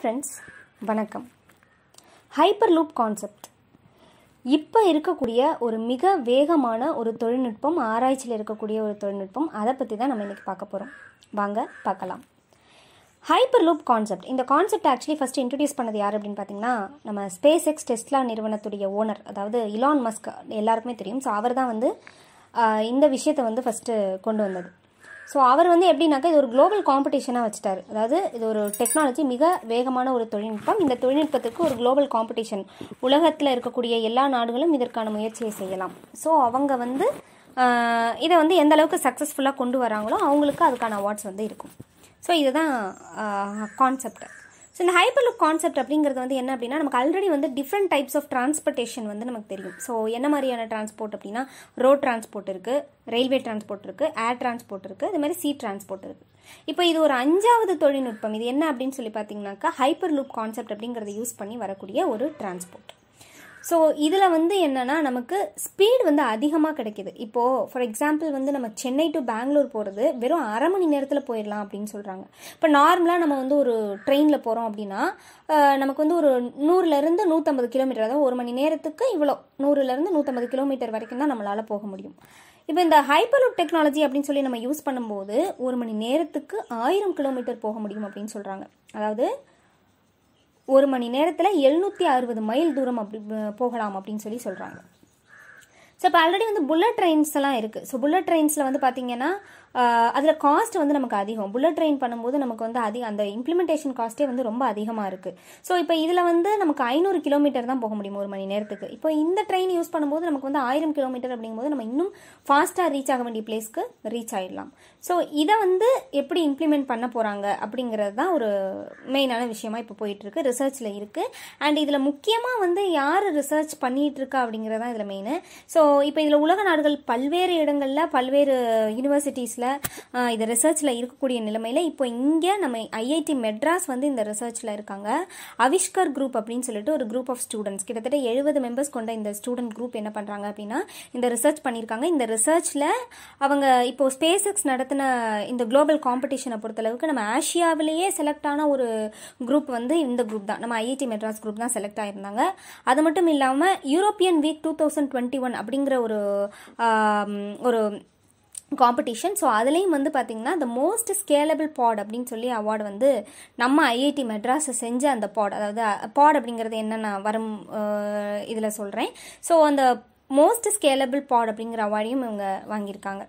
friends வணக்கம் hyper hyperloop concept இப்போ இருக்கக்கூடிய ஒரு மிக வேகமான ஒரு தொழில்நுட்பம் ஆராய்ச்சியில் இருக்கக்கூடிய ஒரு தொழில்நுட்பம் அதை பற்றி தான் நம்ம இன்றைக்கி பார்க்க போகிறோம் வாங்க பார்க்கலாம் ஹைப்பர் லூப் கான்செப்ட் இந்த கான்செப்ட் ஆக்சுவலி ஃபஸ்ட் இன்ட்ரடியூஸ் பண்ணது யார் அப்படின்னு பார்த்தீங்கன்னா நம்ம ஸ்பேஸ் எக்ஸ் டெஸ்லா நிறுவனத்துடைய ஓனர் அதாவது இலான் மஸ்க் எல்லாருக்குமே தெரியும் ஸோ அவர் தான் வந்து ஆஹ், இந்த விஷயத்தை வந்து ஃபஸ்ட்டு கொண்டு வந்தது ஸோ அவர் வந்து எப்படின்னாக்கா இது ஒரு குளோபல் காம்படிஷனாக வச்சுட்டாரு அதாவது இது ஒரு டெக்னாலஜி மிக வேகமான ஒரு தொழில்நுட்பம் இந்த தொழில்நுட்பத்துக்கு ஒரு குளோபல் காம்படிஷன் உலகத்தில் இருக்கக்கூடிய எல்லா நாடுகளும் இதற்கான முயற்சியை செய்யலாம் ஸோ அவங்க வந்து ஆஹ், இதை வந்து எந்த அளவுக்கு சக்ஸஸ்ஃபுல்லாக கொண்டு வராங்களோ அவங்களுக்கு அதுக்கான அவார்ட்ஸ் வந்து இருக்கும் ஸோ இதுதான் கான்செப்ட் ஸோ இந்த ஹைப்பர்லுக் கான்செப்ட் அப்படிங்கிறது வந்து என்ன அப்படின்னா நமக்கு ஆல்ரெடி வந்து டிஃப்ரெண்ட் டைப்ஸ் ஆஃப் டிரான்ஸ்போர்ட்டேஷன் வந்து நமக்கு தெரியும் ஸோ என்ன மாதிரியான டிரான்ஸ்போர்ட் அப்படின்னா ரோட் டிரான்ஸ்போர்ட் இருக்குது ரயில்வே டிரான்ஸ்போர்ட் இருக்குது ஏர் டிரான்ஸ்போர்ட் இருக்குது இது மாதிரி சீ டிரான்ஸ்போர்ட் இருக்குது இப்போ இது ஒரு அஞ்சாவது தொழில்நுட்பம் இது என்ன அப்படின்னு சொல்லி பார்த்தீங்கன்னாக்கா ஹைப்பர் லூப் கான்செப்ட் அப்படிங்கிறத யூஸ் பண்ணி வரக்கூடிய ஒரு டிரான்ஸ்போர்ட் ஸோ இதில் வந்து என்னென்னா நமக்கு ஸ்பீடு வந்து அதிகமாக கிடைக்கிது இப்போது ஃபார் எக்ஸாம்பிள் வந்து நம்ம சென்னை டு பெங்களூர் போகிறது வெறும் அரை மணி நேரத்தில் போயிடலாம் அப்படின்னு சொல்கிறாங்க இப்போ நார்மலாக நம்ம வந்து ஒரு ட்ரெயினில் போகிறோம் அப்படின்னா அஹ், நமக்கு வந்து ஒரு நூறுலேருந்து நூற்றம்பது கிலோமீட்டர் அதாவது ஒரு மணி நேரத்துக்கு இவ்வளோ நூறுலேருந்து நூற்றம்பது கிலோமீட்டர் வரைக்கும் தான் நம்மளால் போக முடியும் இப்போ இந்த ஹைப்பர்லூப் டெக்னாலஜி அப்படின்னு சொல்லி நம்ம யூஸ் பண்ணும்போது ஒரு மணி நேரத்துக்கு ஆயிரம் கிலோமீட்டர் போக முடியும் அப்படின்னு சொல்கிறாங்க அதாவது ஒரு மணி நேரத்தில் எழுநூற்றி அறுபது மைல் தூரம் அப்படி அஹ், போகலாம் அப்படின்னு சொல்லி சொல்கிறாங்க ஸோ இப்போ ஆல்ரெடி வந்து புல்லட் ட்ரெயின்ஸ் எல்லாம் இருக்குது ஸோ புல்லட் ட்ரெயின்ஸில் வந்து பார்த்தீங்கன்னா அதில் காஸ்ட் வந்து நமக்கு அதிகம் புல்லட் ட்ரெயின் பண்ணும்போது நமக்கு வந்து அதிகம் அந்த இம்ப்ளிமெண்டேஷன் காஸ்ட்டே வந்து ரொம்ப அதிகமாக இருக்குது ஸோ இப்போ இதில் வந்து நமக்கு ஐநூறு கிலோமீட்டர் தான் போக முடியும் ஒரு மணி நேரத்துக்கு இப்போ இந்த ட்ரெயின் யூஸ் பண்ணும்போது நமக்கு வந்து ஆயிரம் கிலோமீட்டர் அப்படிங்கும்போது நம்ம இன்னும் ஃபாஸ்ட்டாக ரீச் ஆக வேண்டிய பிளேஸ்க்கு ரீச் ஆயிடலாம் ஸோ இதை வந்து எப்படி இம்ப்ளிமெண்ட் பண்ண போகிறாங்க அப்படிங்கிறது தான் ஒரு மெயினான விஷயமா இப்போ போயிட்டுருக்கு ரிசர்ச்சில் இருக்குது அண்ட் இதில் முக்கியமாக வந்து யார் ரிசர்ச் பண்ணிட்டு இருக்கா அப்படிங்கிறது தான் இதில் மெயின் ஸோ இப்போ இதில் உலக நாடுகள் பல்வேறு இடங்களில் பல்வேறு யூனிவர்சிட்டிஸில் இது ரிசர்ச்சில் இருக்கக்கூடிய நிலைமையில் இப்போ இங்கே நம்ம ஐஐடி மெட்ராஸ் வந்து இந்த ரிசர்ச்சில் இருக்காங்க அவிஷ்கர் குரூப் அப்படின்னு சொல்லிட்டு ஒரு குரூப் ஆஃப் ஸ்டூடெண்ட்ஸ் கிட்டத்தட்ட எழுபது மெம்பர்ஸ் கொண்ட இந்த ஸ்டூடெண்ட் குரூப் என்ன பண்ணுறாங்க அப்படின்னா இந்த ரிசர்ச் பண்ணியிருக்காங்க இந்த ரிசர்ச்சில் அவங்க இப்போ ஸ்பேஸ் எக்ஸ் நடத்தின இந்த குளோபல் காம்படிஷனை பொறுத்தளவுக்கு நம்ம ஆசியாவிலேயே செலக்ட் ஆன ஒரு குரூப் வந்து இந்த குரூப் தான் நம்ம ஐஐடி மெட்ராஸ் குரூப் தான் செலக்ட் ஆயிருந்தாங்க அது மட்டும் இல்லாமல் European week two thousand twenty one அப்படிங்கிற ஒரு ஆம், ஒரு காம்படிஷன் ஸோ அதுலேயும் வந்து பார்த்தீங்கன்னா த மோஸ்ட் ஸ்கேலபிள் பாட் அப்படின்னு சொல்லி அவார்டு வந்து நம்ம ஐஐடி மெட்ராஸ் செஞ்ச அந்த பாட் அதாவது பாட் அப்படிங்கிறது என்னென்ன வரும் இதில் சொல்கிறேன் ஸோ அந்த மோஸ்ட் ஸ்கேலபிள் பாட் அப்படிங்கிற அவார்டையும் இவங்க வாங்கியிருக்காங்க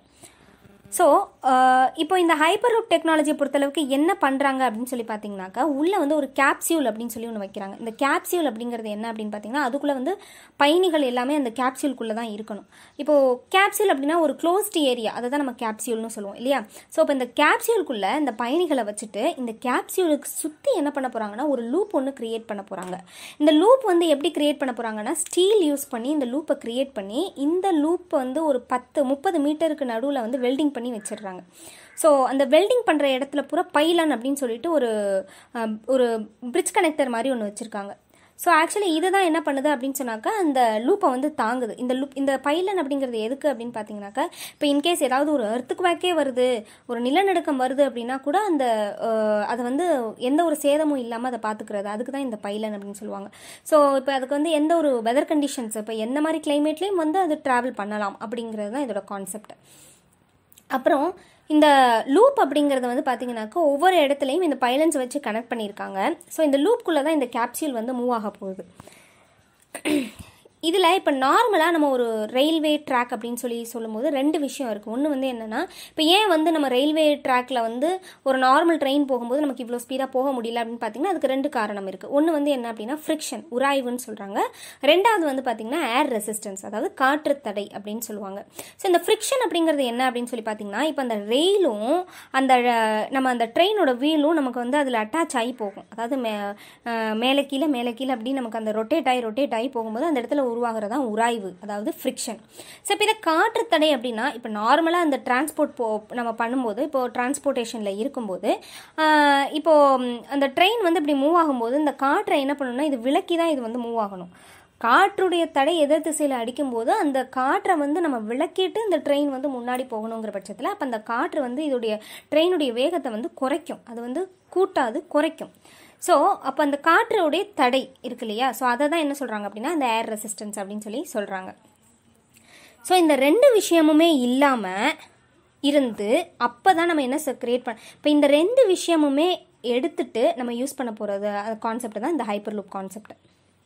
ஸோ இப்போ இந்த ஹைப்பர் லூப் டெக்னாலஜியை பொறுத்தளவுக்கு என்ன பண்ணுறாங்க அப்படின்னு சொல்லி பார்த்தீங்கன்னாக்கா உள்ளே வந்து ஒரு கேப்சியூல் அப்படின்னு சொல்லி ஒன்று வைக்கிறாங்க இந்த கேப்சியூல் அப்படிங்கிறது என்ன அப்படின்னு பார்த்தீங்கன்னா அதுக்குள்ளே வந்து பயணிகள் எல்லாமே அந்த கேப்சியூலுக்குள்ளே தான் இருக்கணும் இப்போது கேப்சியூல் அப்படின்னா ஒரு க்ளோஸ்ட் ஏரியா அதை தான் நம்ம கேப்சியூல்னு சொல்லுவோம் இல்லையா ஸோ இப்போ இந்த கேப்சியூலுக்குள்ளே இந்த பயணிகளை வச்சுட்டு இந்த கேப்சியூலுக்கு சுற்றி என்ன பண்ண போகிறாங்கன்னா ஒரு லூப் ஒன்று கிரியேட் பண்ண போகிறாங்க இந்த லூப் வந்து எப்படி கிரியேட் பண்ண போகிறாங்கன்னா ஸ்டீல் யூஸ் பண்ணி இந்த லூப்பை கிரியேட் பண்ணி இந்த லூப் வந்து ஒரு பத்து முப்பது மீட்டருக்கு நடுவில் வந்து வெல்டிங் பண்ணி வச்சிடுறாங்க ஸோ அந்த வெல்டிங் பண்ணுற இடத்துல பூரா பைலன் அப்படின்னு சொல்லிட்டு ஒரு அஹ், ஒரு பிரிட்ஜ் கனெக்டர் மாதிரி ஒன்று வச்சுருக்காங்க ஸோ ஆக்சுவலி இதை தான் என்ன பண்ணுது அப்படின்னு சொன்னாக்கா அந்த லூப்பை வந்து தாங்குது இந்த லூப் இந்த பைலன் அப்படிங்கிறது எதுக்கு அப்படின்னு பார்த்தீங்கன்னாக்கா இப்போ இன்கேஸ் ஏதாவது ஒரு எர்த்துக்கு வேக்கே வருது ஒரு நிலநடுக்கம் வருது அப்படின்னா கூட அந்த அஹ், அதை வந்து எந்த ஒரு சேதமும் இல்லாமல் அதை பார்த்துக்கிறது அதுக்கு தான் இந்த பைலன் அப்படின்னு சொல்லுவாங்க ஸோ இப்போ அதுக்கு வந்து எந்த ஒரு வெதர் கண்டிஷன்ஸ் இப்போ எந்த மாதிரி கிளைமேட்லேயும் வந்து அது ட்ராவல் பண்ணலாம் அப்படிங்கிறது தான் இதோட கான்செப்ட் அப்புறம் இந்த லூப் அப்படிங்கிறது வந்து பார்த்தீங்கன்னாக்கா ஒவ்வொரு இடத்துலையும் இந்த பைலன்ஸ் வச்சு கனெக்ட் பண்ணியிருக்காங்க ஸோ இந்த லூப்குள்ளே தான் இந்த கேப்சியூல் வந்து மூவ் ஆக போகுது இதில் இப்போ நார்மலாக நம்ம ஒரு ரயில்வே ட்ராக் அப்படின்னு சொல்லி சொல்லும்போது ரெண்டு விஷயம் இருக்குது ஒன்று வந்து என்னென்னா இப்போ ஏன் வந்து நம்ம ரயில்வே ட்ராக்ல வந்து ஒரு நார்மல் ட்ரெயின் போகும்போது நமக்கு இவ்வளோ ஸ்பீடாக போக முடியல அப்படின்னு பார்த்தீங்கன்னா அதுக்கு ரெண்டு காரணம் இருக்குது ஒன்று வந்து என்ன அப்படின்னா ஃப்ரிக்ஷன் உராய்வுன்னு சொல்கிறாங்க ரெண்டாவது வந்து பார்த்தீங்கன்னா ஏர் ரெசிஸ்டன்ஸ் அதாவது காற்று தடை அப்படின்னு சொல்லுவாங்க ஸோ இந்த ஃப்ரிக்ஷன் அப்படிங்கிறது என்ன அப்படின்னு சொல்லி பார்த்தீங்கன்னா இப்போ அந்த ரெயிலும் அந்த அஹ், நம்ம அந்த ட்ரெயினோட வீலும் நமக்கு வந்து அதில் அட்டாச் ஆகி போகும் அதாவது மே அஹ், மேலே கீழே மேலே கீழே அப்படி நமக்கு அந்த ரொட்டேட் ஆகி ரொட்டேட் ஆகி போகும்போது அந்த இடத்துல உருவாகிறதா உராய்வு அதாவது ஃப்ரிக்ஷன் ஸோ இப்போ இதை காற்று தடை அப்படின்னா இப்போ நார்மலாக அந்த டிரான்ஸ்போர்ட் போ நம்ம பண்ணும்போது இப்போ டிரான்ஸ்போர்ட்டேஷனில் இருக்கும்போது ஆஹ், இப்போ ம், அந்த ட்ரெயின் வந்து இப்படி மூவ் ஆகும்போது இந்த காற்றை என்ன பண்ணணும்னா இது விலக்கி தான் இது வந்து மூவ் ஆகணும் காற்றுடைய தடை எதிர் திசையில் அடிக்கும்போது அந்த காற்றை வந்து நம்ம விளக்கிட்டு இந்த ட்ரெயின் வந்து முன்னாடி போகணுங்கிற பட்சத்தில் அப்போ அந்த காற்று வந்து இதோடைய ட்ரெயினுடைய வேகத்தை வந்து குறைக்கும் அது வந்து கூட்டாது குறைக்கும் ஸோ அப்போ அந்த காற்றோடைய தடை இருக்கு இல்லையா ஸோ அதை தான் என்ன சொல்கிறாங்க அப்படின்னா அந்த ஏர் ரெசிஸ்டன்ஸ் அப்படின்னு சொல்லி சொல்கிறாங்க ஸோ இந்த ரெண்டு விஷயமுமே இல்லாமல் இருந்து அப்போ தான் நம்ம என்ன கிரியேட் பண்ண இப்போ இந்த ரெண்டு விஷயமுமே எடுத்துட்டு நம்ம யூஸ் பண்ண போகிறது கான்செப்ட் தான் இந்த ஹைப்பர் லூப் கான்செப்ட்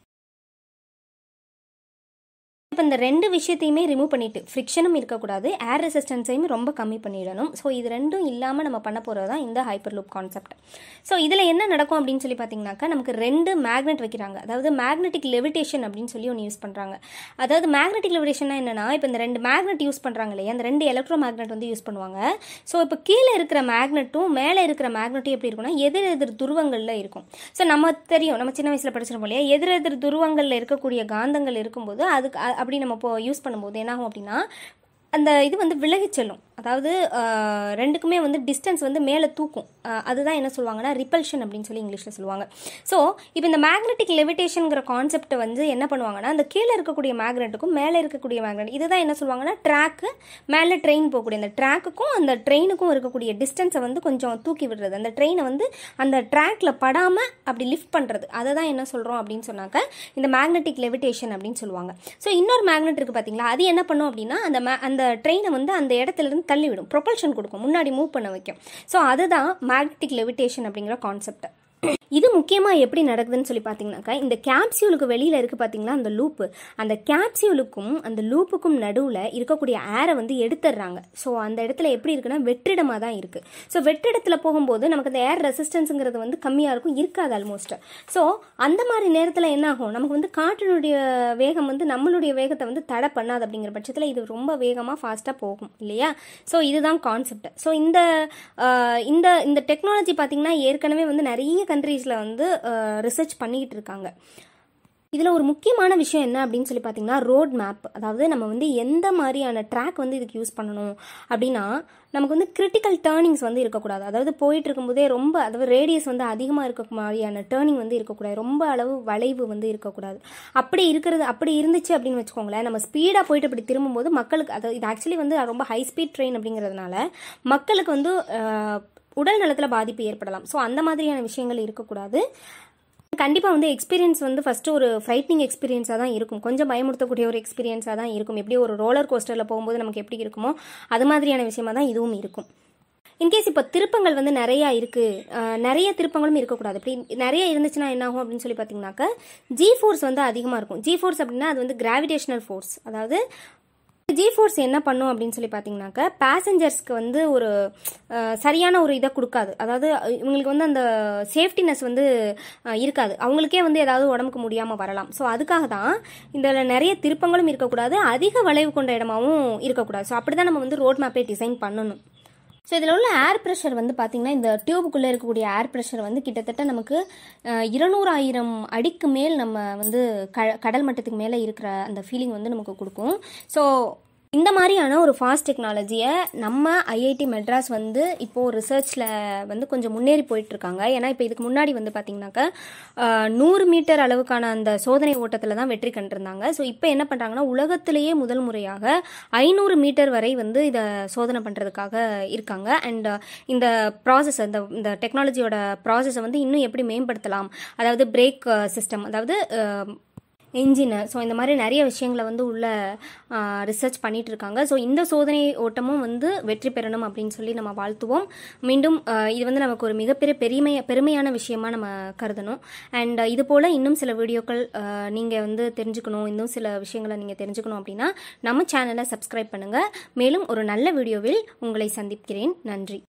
இப்போ இந்த ரெண்டு விஷயத்தையுமே ரிமூவ் பண்ணிட்டு ஃப்ரிக்ஷனும் இருக்கக்கூடாது ஏர் ரெசிஸ்டன்ஸையும் ரொம்ப கம்மி பண்ணிடணும் ஸோ இது ரெண்டும் இல்லாமல் நம்ம பண்ண போகிறது தான் இந்த ஹைப்பர் லூப் கான்செப்ட் ஸோ இதில் என்ன நடக்கும் அப்படின்னு சொல்லி பார்த்தீங்கன்னாக்கா நமக்கு ரெண்டு மேக்னெட் வைக்கிறாங்க அதாவது மேக்னெட்டிக் லெவிடேஷன் அப்படின்னு சொல்லி ஒன்று யூஸ் பண்ணுறாங்க அதாவது மேக்னெட்டிக் லெவிடேஷன்னா என்னன்னா இப்போ இந்த ரெண்டு மேக்னெட் யூஸ் பண்ணுறாங்க இல்லையா அந்த ரெண்டு எலக்ட்ரோ மேக்னெட் வந்து யூஸ் பண்ணுவாங்க ஸோ இப்போ கீழே இருக்கிற மேக்னெட்டும் மேலே இருக்கிற மேக்னெட்டும் எப்படி இருக்கும்னா எதிர் எதிர் துருவங்களில் இருக்கும் ஸோ நம்ம தெரியும் நம்ம சின்ன வயசில் படிச்சிருப்போம் இல்லையா எதிர் எதிர் துருவங்களில் இருக்கக்கூடிய காந்தங்கள் இருக்கும்போது அதுக்கு அ- அப்படி நம்ம இப்போ யூஸ் பண்ணும்போது என்ன ஆகும் அப்படின்னா அந்த இது வந்து விலகிச் செல்லும் அதாவது ஆஹ், ரெண்டுக்குமே வந்து டிஸ்டன்ஸ் வந்து மேலே தூக்கும் ஆஹ், அதுதான் என்ன சொல்லுவாங்கன்னா ரிப்பல்ஷன் அப்படின்னு சொல்லி இங்கிலீஷில் சொல்லுவாங்க ஸோ இப்போ இந்த மேக்னெட்டிக் லெவிடேஷனுங்கிற கான்செப்டை வந்து என்ன பண்ணுவாங்கன்னா அந்த கீழே இருக்கக்கூடிய மேக்னெட்டுக்கும் மேலே இருக்கக்கூடிய மேக்னெட் இதுதான் என்ன சொல்லுவாங்கன்னா ட்ராக்கு மேலே ட்ரெயின் போகக்கூடிய அந்த ட்ராக்குக்கும் அந்த ட்ரெயினுக்கும் இருக்கக்கூடிய டிஸ்டன்ஸை வந்து கொஞ்சம் தூக்கி விடுறது அந்த ட்ரெயினை வந்து அந்த ட்ராக்ல படாமல் அப்படி லிஃப்ட் பண்ணுறது அதை தான் என்ன சொல்கிறோம் அப்படின்னு சொன்னாக்க இந்த மேக்னெட்டிக் லெவிடேஷன் அப்படின்னு சொல்லுவாங்க ஸோ இன்னொரு மேக்னெட் இருக்குது பார்த்தீங்களா அது என்ன பண்ணும் அப்படின்னா அந்த ma- அந்த ட்ரெயினை வந்து அந்த இடத்துல இருந்து தள்ளிவிடும் ப்ரொபல்ஷன் கொடுக்கும் முன்னாடி மூவ் பண்ண வைக்கும் ஸோ அதுதான் மேக்னெட்டிக் லெவிடேஷன் அப்படிங்கிற கான்செப்ட் இது முக்கியமாக எப்படி நடக்குதுன்னு சொல்லி பார்த்தீங்கன்னாக்கா இந்த கேப்சியூலுக்கு வெளியில் இருக்குது பார்த்தீங்களா அந்த லூப்பு அந்த கேப்சியூலுக்கும் அந்த லூப்புக்கும் நடுவில் இருக்கக்கூடிய ஏரை வந்து எடுத்துடுறாங்க ஸோ அந்த இடத்துல எப்படி இருக்குன்னா வெற்றிடமாக தான் இருக்குது ஸோ வெற்றிடத்தில் போகும்போது நமக்கு அந்த ஏர் ரெசிஸ்டன்ஸுங்கிறது வந்து கம்மியாக இருக்கும் இருக்காது ஆல்மோஸ்ட் ஸோ அந்த மாதிரி நேரத்தில் என்ன ஆகும் நமக்கு வந்து காற்றினுடைய வேகம் வந்து நம்மளுடைய வேகத்தை வந்து தடை பண்ணாது அப்படிங்கிற பட்சத்தில் இது ரொம்ப வேகமாக ஃபாஸ்ட்டாக போகும் இல்லையா ஸோ இதுதான் கான்செப்ட் ஸோ இந்த ஆஹ், இந்த இந்த டெக்னாலஜி பார்த்தீங்கன்னா ஏற்கனவே வந்து நிறைய கண்ட்ரீஸில் வந்து ரிசர்ச் பண்ணிக்கிட்டு இருக்காங்க இதில் ஒரு முக்கியமான விஷயம் என்ன அப்படின்னு சொல்லி பார்த்தீங்கன்னா ரோட் மேப் அதாவது நம்ம வந்து எந்த மாதிரியான ட்ராக் வந்து இதுக்கு யூஸ் பண்ணணும் அப்படின்னா நமக்கு வந்து கிரிட்டிக்கல் டேர்னிங்ஸ் வந்து இருக்கக்கூடாது அதாவது போயிட்டு இருக்கும்போதே ரொம்ப அதாவது ரேடியஸ் வந்து அதிகமாக இருக்க மாதிரியான டேர்னிங் வந்து இருக்கக்கூடாது ரொம்ப அளவு வளைவு வந்து இருக்கக்கூடாது அப்படி இருக்கிறது அப்படி இருந்துச்சு அப்படின்னு வச்சுக்கோங்களேன் நம்ம ஸ்பீடாக போயிட்டு அப்படி திரும்பும்போது மக்களுக்கு அதாவது இது ஆக்சுவலி வந்து ரொம்ப ஹை ஸ்பீட் ட்ரெயின் அப்படிங்கிறதுனால மக்களுக்கு வந்து அஹ், உடல் நலத்தில் பாதிப்பு ஏற்படலாம் ஸோ அந்த மாதிரியான விஷயங்கள் இருக்கக்கூடாது கண்டிப்பாக வந்து எக்ஸ்பீரியன்ஸ் வந்து ஃபஸ்ட்டு ஒரு ஃப்ரைட்னிங் எக்ஸ்பீரியன்ஸாக தான் இருக்கும் கொஞ்சம் பயமுறுத்தக்கூடிய ஒரு எக்ஸ்பீரியன்ஸாக தான் இருக்கும் எப்படி ஒரு ரோலர் கோஸ்டரில் போகும்போது நமக்கு எப்படி இருக்குமோ அது மாதிரியான விஷயமா தான் இதுவும் இருக்கும் இன்கேஸ் இப்போ திருப்பங்கள் வந்து நிறையா இருக்குது நிறைய திருப்பங்களும் இருக்கக்கூடாது இப்படி நிறைய இருந்துச்சுன்னா என்ன ஆகும் அப்படின்னு சொல்லி பார்த்தீங்கன்னாக்க ஜி ஃபோர்ஸ் வந்து அதிகமாக இருக்கும் ஜி ஃபோர்ஸ் அப்படின்னா அது வந்து கிராவிடேஷனல் ஃபோர்ஸ் அதாவது ஜி ஃபோர்ஸ் என்ன பண்ணும் அப்படின்னு சொல்லி பார்த்தீங்கன்னாக்க பேசஞ்சர்ஸ்க்கு வந்து ஒரு அஹ், சரியான ஒரு இதை கொடுக்காது அதாவது அஹ், இவங்களுக்கு வந்து அந்த சேஃப்டினஸ் வந்து அஹ், இருக்காது அவங்களுக்கே வந்து ஏதாவது உடம்புக்கு முடியாமல் வரலாம் ஸோ அதுக்காக தான் இதில் நிறைய திருப்பங்களும் இருக்கக்கூடாது அதிக வளைவு கொண்ட இடமாவும் இருக்கக்கூடாது ஸோ அப்படி தான் நம்ம வந்து ரோட் மேப்பை டிசைன் பண்ணணும் ஸோ இதில் உள்ள ஏர் ப்ரெஷர் வந்து பார்த்திங்கன்னா இந்த டியூபுக்குள்ளே இருக்கக்கூடிய ஏர் ப்ரெஷர் வந்து கிட்டத்தட்ட நமக்கு இருநூறாயிரம் அடிக்கு மேல் நம்ம வந்து க கடல் மட்டத்துக்கு மேலே இருக்கிற அந்த ஃபீலிங் வந்து நமக்கு கொடுக்கும் ஸோ இந்த மாதிரியான ஒரு ஃபாஸ்ட் டெக்னாலஜியை நம்ம ஐஐடி மெட்ராஸ் வந்து இப்போது ரிசர்ச்சில் வந்து கொஞ்சம் முன்னேறி போயிட்டுருக்காங்க ஏன்னா இப்போ இதுக்கு முன்னாடி வந்து பார்த்திங்கனாக்கா ஆஹ், நூறு மீட்டர் அளவுக்கான அந்த சோதனை ஓட்டத்தில் தான் வெற்றி கண்டிருந்தாங்க ஸோ இப்போ என்ன பண்ணுறாங்கன்னா உலகத்திலேயே முதல் முறையாக ஐநூறு மீட்டர் வரை வந்து இதை சோதனை பண்ணுறதுக்காக இருக்காங்க அண்ட் இந்த ப்ராசஸ் இந்த இந்த டெக்னாலஜியோட ப்ராசஸை வந்து இன்னும் எப்படி மேம்படுத்தலாம் அதாவது பிரேக் சிஸ்டம் அதாவது என்ஜினு ஸோ இந்த மாதிரி நிறைய விஷயங்களை வந்து உள்ள ரிசர்ச் பண்ணிட்டு இருக்காங்க ஸோ இந்த சோதனை ஓட்டமும் வந்து வெற்றி பெறணும் அப்படின்னு சொல்லி நம்ம வாழ்த்துவோம் மீண்டும் ஆஹ் இது வந்து நமக்கு ஒரு மிகப்பெரிய பெருமை பெருமையான விஷயமா நம்ம கருதணும் அண்ட் இது போல் இன்னும் சில வீடியோக்கள் நீங்கள் வந்து தெரிஞ்சுக்கணும் இன்னும் சில விஷயங்களை நீங்கள் தெரிஞ்சுக்கணும் அப்படின்னா நம்ம சேனலை சப்ஸ்கிரைப் பண்ணுங்கள் மேலும் ஒரு நல்ல வீடியோவில் உங்களை சந்திக்கிறேன் நன்றி